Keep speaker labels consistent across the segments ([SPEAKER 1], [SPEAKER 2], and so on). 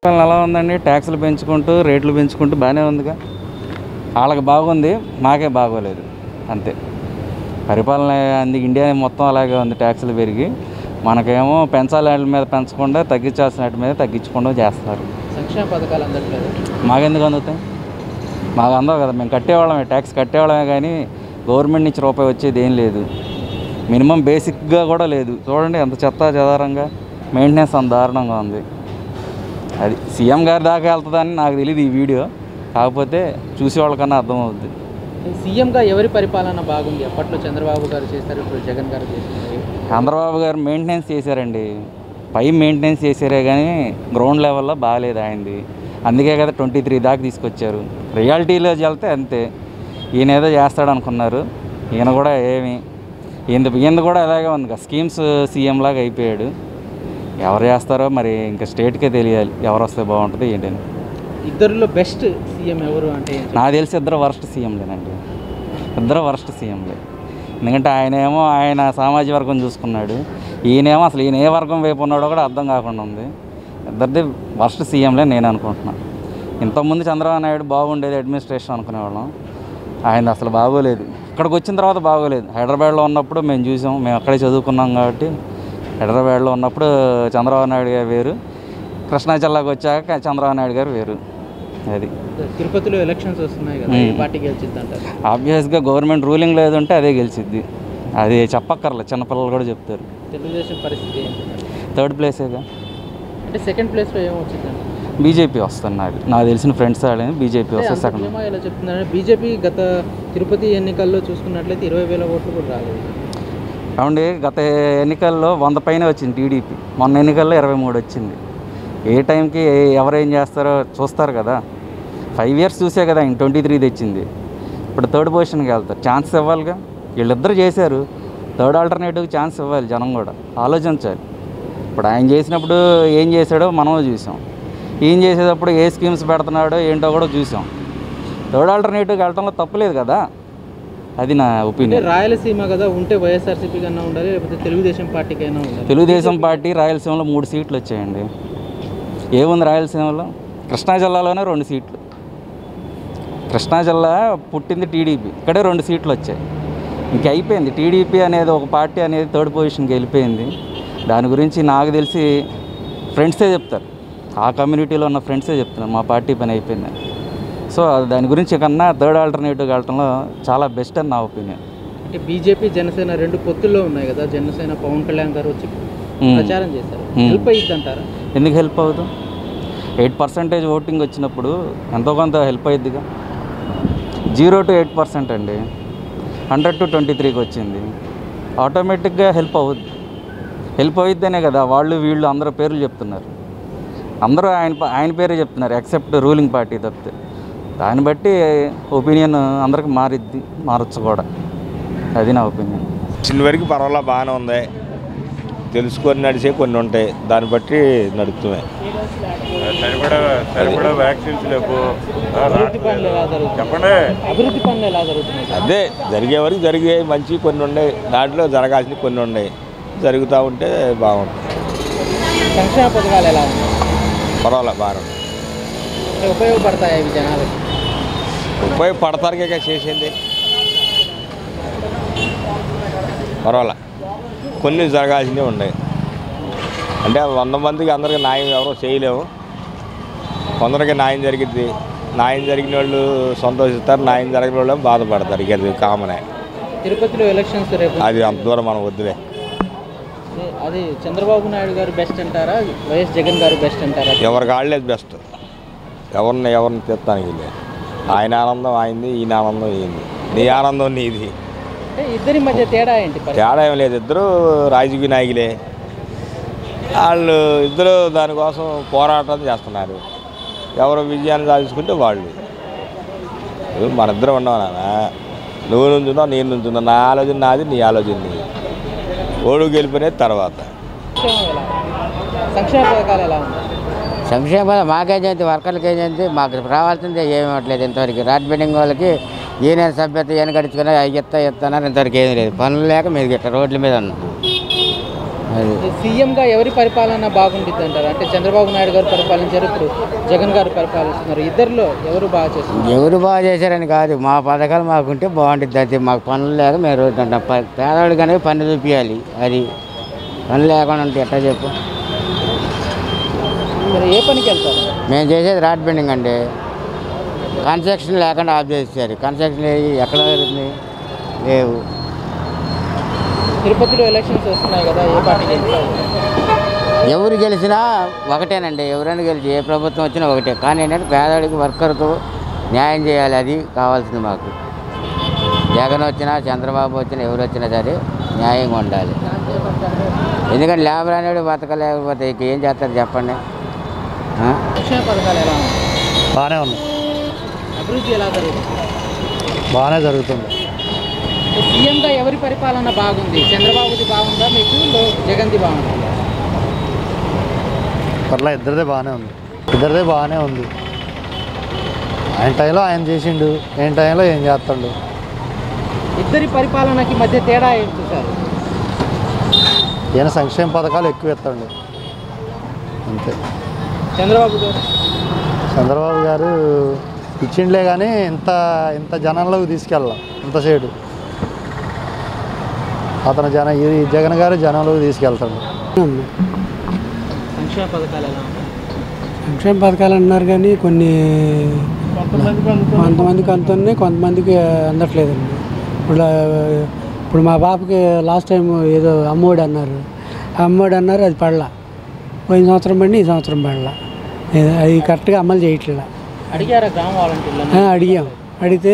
[SPEAKER 1] పరిపాలన ఎలా ఉందండి ట్యాక్సులు పెంచుకుంటూ రేట్లు పెంచుకుంటూ బాగానే ఉందిగా వాళ్ళకి బాగుంది మాకే బాగోలేదు అంతే పరిపాలన అంది ఇండియా మొత్తం అలాగే ఉంది ట్యాక్సులు పెరిగి మనకేమో పెంచాలి వాటి మీద పెంచకుండా తగ్గించాల్సిన వాటి మీద తగ్గించకుండా చేస్తారు
[SPEAKER 2] సంక్షేమ పథకాలు అందట్లేదు
[SPEAKER 1] మాకెందుకు అందుతాయి మాకు అందవు కదా మేము కట్టేవాళ్ళమే ట్యాక్స్ కట్టేవాళ్ళమే కానీ గవర్నమెంట్ నుంచి రూపాయి వచ్చేది ఏం లేదు మినిమం బేసిక్గా కూడా లేదు చూడండి ఎంత చెత్త చెదారంగా మెయింటెనెన్స్ అంత దారుణంగా ఉంది అది సీఎం గారి దాకా వెళ్తుందని నాకు తెలియదు ఈ వీడియో కాకపోతే చూసేవాళ్ళకన్నా అర్థమవుద్ది
[SPEAKER 2] సీఎంగా ఎవరి పరిపాలన బాగుంది అప్పట్లో చంద్రబాబు గారు చేస్తారు ఇప్పుడు జగన్ గారు చేస్తున్నారు
[SPEAKER 1] చంద్రబాబు గారు మెయింటెనెన్స్ చేశారండి పై మెయింటెనెన్స్ చేశారే కానీ గ్రౌండ్ లెవెల్లో బాగాలేదు ఆయనది అందుకే కదా ట్వంటీ త్రీ దాకా తీసుకొచ్చారు రియాలిటీలో వెళ్తే అంతే ఈయన ఏదో చేస్తాడు అనుకున్నారు ఈయన కూడా ఏమి ఈయన ఈయన కూడా అలాగే ఉంది కదా స్కీమ్స్ సీఎం లాగా అయిపోయాడు ఎవరు చేస్తారో మరి ఇంకా స్టేట్కే తెలియాలి ఎవరు వస్తే బాగుంటుంది ఏంటని
[SPEAKER 2] ఇద్దరిలో బెస్ట్ సీఎం ఎవరు అంటే ఏం చెప్తారు?
[SPEAKER 1] నాకు తెలిసి ఇద్దరు వరస్ట్ సీఎంలేనండి ఇద్దరు వరస్ట్ సీఎంలే ఎందుకంటే ఆయన ఏమో ఆయన సామాజిక వర్గం చూసుకున్నాడు ఈయనేమో అసలు ఈయన ఏ వర్గం వైపు ఉన్నాడో కూడా అర్థం కాకుండా ఉంది ఇద్దరిది వరస్ట్ సీఎంలే నేను అనుకుంటున్నాను ఇంతకుముందు చంద్రబాబు నాయుడు బాగుండేది అడ్మినిస్ట్రేషన్ అనుకునేవాళ్ళం ఆయన అసలు బాగోలేదు ఇక్కడికి వచ్చిన తర్వాత బాగోలేదు హైదరాబాద్లో ఉన్నప్పుడు మేము చూసాం మేము అక్కడే చదువుకున్నాం కాబట్టి హైదరాబాద్లో ఉన్నప్పుడు చంద్రబాబు నాయుడు గారు వేరు కృష్ణా జిల్లాకు వచ్చాక చంద్రబాబు నాయుడు గారు వేరు అది
[SPEAKER 2] తిరుపతిలో ఎలక్షన్స్ వస్తున్నాయి కదా ఏ పార్టీ గెలిచిద్ది అంటారు
[SPEAKER 1] ఆబ్వియస్గా గవర్నమెంట్ రూలింగ్ లేదంటే అదే గెలిచిద్ది అది చెప్పక్కర్లే చిన్నపిల్లలు కూడా చెప్తారు
[SPEAKER 2] తెలుగుదేశం పరిస్థితి ఏంటి
[SPEAKER 1] థర్డ్ ప్లేసేగా
[SPEAKER 2] అంటే సెకండ్ ప్లేస్లో ఏమొచ్చిందండి
[SPEAKER 1] బీజేపీ వస్తుంది నాకు నాకు తెలిసిన ఫ్రెండ్స్ వాళ్ళని బీజేపీ వస్తే సెకండ్
[SPEAKER 2] ఏమో ఇలా చెప్తున్నారంటే బీజేపీ గత తిరుపతి ఎన్నికల్లో చూసుకున్నట్లయితే ఇరవై వేల ఓట్లు కూడా రాలేదు
[SPEAKER 1] కాబట్టి గత ఎన్నికల్లో వంద పైన వచ్చింది టీడీపీ మొన్న ఎన్నికల్లో ఇరవై మూడు వచ్చింది ఏ టైంకి ఏ- ఎవరు ఏం చేస్తారో చూస్తారు కదా ఫైవ్ ఇయర్స్ చూసే కదా ఆయన ట్వంటీ త్రీ తెచ్చింది ఇప్పుడు థర్డ్ పొజిషన్కి వెళ్తారు ఛాన్స్ ఇవ్వాలిగా వీళ్ళిద్దరు చేశారు థర్డ్ ఆల్టర్నేటివ్ ఛాన్స్ ఇవ్వాలి జనం కూడా ఆలోచించాలి ఇప్పుడు ఆయన చేసినప్పుడు ఏం చేశాడో మనము చూసాం ఏం చేసేటప్పుడు ఏ స్కీమ్స్ పెడుతున్నాడో ఏంటో కూడా చూసాం థర్డ్ ఆల్టర్నేటివ్కి వెళ్ళటంలో తప్పులేదు కదా అది నా
[SPEAKER 2] అంటే
[SPEAKER 1] ఒపీనియన్
[SPEAKER 2] రాయలసీమ కదా ఉంటే వైఎస్ఆర్సీపీ కన్నా ఉండాలి లేకపోతే తెలుగుదేశం పార్టీకైనా ఉండాలి
[SPEAKER 1] తెలుగుదేశం పార్టీ రాయలసీమలో మూడు సీట్లు వచ్చాయండి ఏముంది రాయలసీమలో కృష్ణా జిల్లాలోనే రెండు సీట్లు కృష్ణా జిల్లా పుట్టింది టీడీపీ ఇక్కడే రెండు సీట్లు వచ్చాయి ఇంక అయిపోయింది టీడీపీ అనేది ఒక పార్టీ అనేది థర్డ్ పొజిషన్కి వెళ్ళిపోయింది దాని గురించి నాకు తెలిసి ఫ్రెండ్సే చెప్తారు ఆ కమ్యూనిటీలో ఉన్న ఫ్రెండ్సే చెప్తున్నారు మా పార్టీ పని అయిపోయిందని సో దాని గురించి కన్నా థర్డ్ ఆల్టర్నేటివ్ వెళ్ళటంలో చాలా బెస్ట్ అని నా ఒపీనియన్
[SPEAKER 2] అంటే బీజేపీ జనసేన రెండు పొత్తుల్లో ఉన్నాయి కదా జనసేన పవన్ కళ్యాణ్ గారు వచ్చి ప్రచారం చేశారు
[SPEAKER 1] మ్మ్.
[SPEAKER 2] హెల్ప్ అయ్యిద్ది అంటారా
[SPEAKER 1] ఎందుకు హెల్ప్ అవుతుంది ఎయిట్ పర్సెంటేజ్ ఓటింగ్ వచ్చినప్పుడు ఎంతో కొంత హెల్ప్ అయ్యిద్దిగా జీరో టు ఎయిట్ పర్సెంట్ అండి హండ్రెడ్ టు ట్వంటీ త్రీకి వచ్చింది ఆటోమేటిక్గా హెల్ప్ అవుద్ది హెల్ప్ అవుద్దనే కదా వాళ్ళు వీళ్ళు అందరూ పేర్లు చెప్తున్నారు అందరూ ఆయన ప- ఆయన పేరే చెప్తున్నారు ఎక్సెప్ట్ రూలింగ్ పార్టీ తప్పితే దాన్ని బట్టి ఒపీనియన్ అందరికి మారిద్ది మారచ్చు కూడా అది నా ఒపీనియన్
[SPEAKER 3] చిన్న వరకు పర్వాలా బాగానే ఉంది తెలుసుకొని నడిచే కొన్ని ఉంటాయి దాన్ని బట్టి నడుపుతున్నాయి
[SPEAKER 4] సరిపడా సరిపడా వ్యాక్సిన్స్ లేవు
[SPEAKER 2] అభివృద్ధి పనులు ఎలా జరుగుతున్నాయి
[SPEAKER 4] చెప్పండి
[SPEAKER 2] అభివృద్ధి పనులు ఎలా జరుగుతున్నాయి
[SPEAKER 3] అదే జరిగే వరకు జరిగే మంచి కొన్ని ఉన్నాయి దాంట్లో జరగాల్సినవి కొన్ని ఉన్నాయి జరుగుతూ ఉంటే బాగుంటుంది
[SPEAKER 2] సంక్షేమ పథకాలు ఎలా ఉన్నాయి
[SPEAKER 3] పర్వాలే బాగానే ఉంది
[SPEAKER 2] అంటే ఉపయోగపడతాయి ఇవి జనాలకి
[SPEAKER 3] ఉపయోగపడతారుగా చేసింది పర్వాలే కొన్ని జరగాల్సినవి ఉన్నాయి అంటే వంద మందికి అందరికీ న్యాయం ఎవరో చేయలేము కొందరికి న్యాయం జరిగిద్ది న్యాయం జరిగిన వాళ్ళు సంతోషిస్తారు న్యాయం జరిగిన వాళ్ళు బాధపడతారు ఇక అది కామనే
[SPEAKER 2] తిరుపతిలో ఎలక్షన్స్ రేపు
[SPEAKER 3] అది అంత దూరం మనం వద్దులే
[SPEAKER 2] అదే- అది చంద్రబాబు నాయుడు గారు బెస్ట్ అంటారా వైఎస్ జగన్ గారు బెస్ట్ అంటారా
[SPEAKER 3] ఎవరికి ఆడలేదు బెస్ట్ ఎవరిని ఎవరిని తెస్తానికి లేదు ఆయన ఆనందం ఆయనది ఈయన ఆనందం ఈయనది నీ ఆనందం నీది
[SPEAKER 2] అంటే ఇద్దరి మధ్య తేడా ఏంటి పరిస్థితి?
[SPEAKER 3] తేడా ఏం లేదు ఇద్దరు రాజకీయ నాయకులే వాళ్ళు ఇద్దరు దానికోసం పోరాటం చేస్తున్నారు ఎవరు విజయాన్ని సాధించుకుంటే వాళ్ళు ఇప్పుడు మన ఇద్దరం ఉన్నావు నాన్న నువ్వు నుంచున్నావు నేను నుంచున్నావు నా ఆలోచన నాది నీ ఆలోచన నీది ఓడు గెలిపినది తర్వాత
[SPEAKER 2] సంక్షేమం ఎలా ఉంది? సంక్షేమ పథకాలు ఎలా ఉన్నాయి
[SPEAKER 5] సంక్షేమ మాకేజైతే వర్కర్లకి ఏజైతే మాకు రావాల్సిందే ఏమి ఇవ్వట్లేదు ఇంతవరకు రాట్ బిల్డింగ్ వాళ్ళకి ఈయన సభ్యత ఈయన గడుచుకుని ఎత్తా ఎత్తన్నారు ఇంతవరకు ఏమీ లేదు పనులు లేక మీరు గిట్ట రోడ్ల మీద ఉన్నాం అది
[SPEAKER 2] సీఎంగా ఎవరి పరిపాలన బాగుంటుంది అంటారు అంటే చంద్రబాబు నాయుడు గారు పరిపాలించారు ఇప్పుడు జగన్ గారు పరిపాలిస్తున్నారు ఇద్దరిలో ఎవరు బాగా చేస్తున్నారు
[SPEAKER 5] ఎవరు బాగా చేశారని కాదు మా పథకాలు మాకుంటే బాగుంటుంది అంతే మాకు పనులు లేక మేము రోజు ఉంటాం ప- పేదవాడు కనుక పని చూపించాలి అది పని లేకుండా ఉంటే ఎట్లా చెప్పు
[SPEAKER 2] మీరు ఏ పనికి వెళ్తారు
[SPEAKER 5] మేము చేసేది రాడ్ బెండింగ్ అండి కన్స్ట్రక్షన్ లేకుండా ఆఫ్ చేసేసారు కన్స్ట్రక్షన్ ఏ- ఎక్కడ జరుగుతుంది లేవు
[SPEAKER 2] తిరుపతిలో ఎలక్షన్స్ వస్తున్నాయి కదా ఏ పార్టీకి వెళ్తారు
[SPEAKER 5] ఎవరు గెలిచినా ఒకటేనండి ఎవరైనా గెలిచి ఏ ప్రభుత్వం వచ్చినా ఒకటే కానీ ఏంటంటే పేదవాడికి వర్కర్కు న్యాయం చేయాలి అది కావాల్సింది మాకు జగన్ వచ్చినా చంద్రబాబు వచ్చినా ఎవరు వచ్చినా సరే న్యాయంగా ఉండాలి ఎందుకంటే లేబర్ అనేవాడు బతకలేకపోతే ఇక ఏం చేస్తారు చెప్పండి ఆ?
[SPEAKER 2] సంక్షేమ పథకాలు ఎలా ఉన్నాయి
[SPEAKER 6] బాగానే ఉంది
[SPEAKER 2] అభివృద్ధి ఎలా జరుగుతుంది
[SPEAKER 6] బాగానే జరుగుతుంది
[SPEAKER 2] సీఎంగా ఎవరి పరిపాలన బాగుంది చంద్రబాబుది బాగుందా మీకు లో- జగన్ది బాగుందా
[SPEAKER 6] పర్లా ఇద్దరిదే బాగానే ఉంది ఇద్దరిదే బాగానే ఉంది ఆయన టైంలో ఆయన చేసిండు ఏం టైంలో ఏం చేస్తాడు
[SPEAKER 2] ఇద్దరి పరిపాలనకి మధ్య తేడా ఏం చూసారు
[SPEAKER 6] ఈయన సంక్షేమ పథకాలు ఎక్కువ ఎత్తండు అంతే
[SPEAKER 2] చంద్రబాబు గారు
[SPEAKER 6] చంద్రబాబు గారు ఇచ్చిండ్లే కానీ ఇంత ఇంత జనంలోకి తీసుకెళ్ళాం ఇంత సైడు అతను జన ఈ జగన్ గారు జనంలోకి తీసుకెళ్తాడు
[SPEAKER 2] సంక్షేమ పథకాలు ఎలా ఉన్నాయి
[SPEAKER 7] సంక్షేమ పథకాలు అన్నారు కానీ కొన్ని కొంతమందికి అందుతున్నాయి కొంతమందికి అందట్లేదండి ఇప్పుడు ఇప్పుడు మా బాబుకి లాస్ట్ టైం ఏదో అమ్మఒడి అన్నారు ఆ అమ్మఒడి అన్నారు అది పడలా పోయిన సంవత్సరం పడి ఈ సంవత్సరం పడలా ఏ- అది కరెక్ట్గా అమలు చేయట్లేదు
[SPEAKER 2] అడిగారా గ్రామ వాలంటీర్లను
[SPEAKER 7] అడిగాం అడిగితే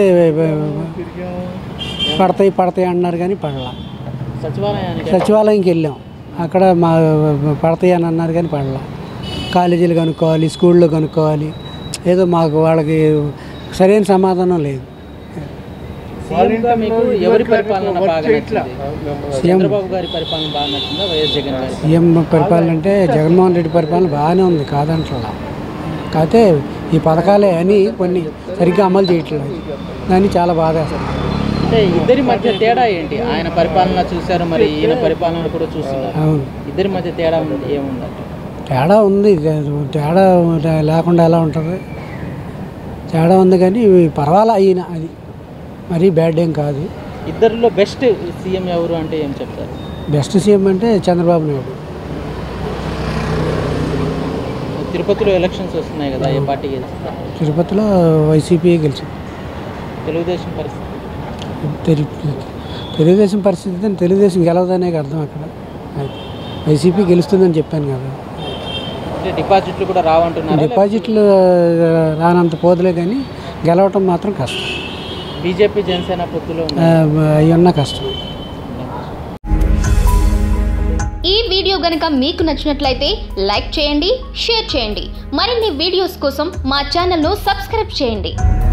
[SPEAKER 7] పడతాయి పడతాయి అన్నారు కానీ పడలా
[SPEAKER 2] సచివాలయానికి
[SPEAKER 7] సచివాలయంకి వెళ్ళాం అక్కడ మా పడతాయి అని అన్నారు కానీ పడలా కాలేజీలు కనుక్కోవాలి స్కూల్లో కనుక్కోవాలి ఏదో మాకు వాళ్ళకి సరైన సమాధానం లేదు
[SPEAKER 2] సీఎంగా మీకు ఎవరి పరిపాలన బాగా నచ్చింది చంద్రబాబు గారి పరిపాలన బాగా నచ్చిందా వైఎస్ జగన్ గారి
[SPEAKER 7] సీఎం పరిపాలన అంటే జగన్మోహన్ రెడ్డి పరిపాలన బాగానే ఉంది కాదంటలా కాకపోతే ఈ పథకాలే అని కొన్ని సరిగ్గా అమలు చేయట్లేదు దాన్ని చాలా బాధ
[SPEAKER 2] అంటే ఇద్దరి మధ్య తేడా ఏంటి ఆయన పరిపాలన చూశారు మరి ఈయన పరిపాలన కూడా చూస్తున్నారు
[SPEAKER 7] అవును
[SPEAKER 2] ఇద్దరి మధ్య తేడా ఉంది ఏముంది
[SPEAKER 7] తేడా ఉంది తేడా లేకుండా ఎలా ఉంటుంది తేడా ఉంది కానీ పర్వాలా అయినా అది మరీ బ్యాడ్ ఏం కాదు
[SPEAKER 2] ఇద్దరిలో బెస్ట్ సీఎం ఎవరు అంటే ఏం చెప్తారు
[SPEAKER 7] బెస్ట్ సీఎం అంటే చంద్రబాబు నాయుడు
[SPEAKER 2] తిరుపతిలో ఎలక్షన్స్ వస్తున్నాయి కదా ఏ పార్టీ గెలుస్తారు
[SPEAKER 7] తిరుపతిలో వైసీపీ గెలిచింది
[SPEAKER 2] తెలుగుదేశం పరిస్థితి
[SPEAKER 7] తెలు తెలుగుదేశం పరిస్థితి అయితే తెలుగుదేశం గెలవదనే అర్థం అక్కడ అది. వైసీపీ గెలుస్తుందని చెప్పాను కదా
[SPEAKER 2] అంటే డిపాజిట్లు కూడా రావంటున్నారు
[SPEAKER 7] డిపాజిట్లు రానంత పోదులే కానీ గెలవటం మాత్రం కష్టం
[SPEAKER 2] బీజేపీ జనసేన పొత్తులో
[SPEAKER 7] ఆ,
[SPEAKER 2] ఉన్నాయి
[SPEAKER 7] అవి ఉన్న కష్టం
[SPEAKER 8] ఈ వీడియో గనుక మీకు నచ్చినట్లయితే లైక్ చేయండి షేర్ చేయండి మరిన్ని వీడియోస్ కోసం మా ఛానల్ను సబ్స్క్రైబ్ చేయండి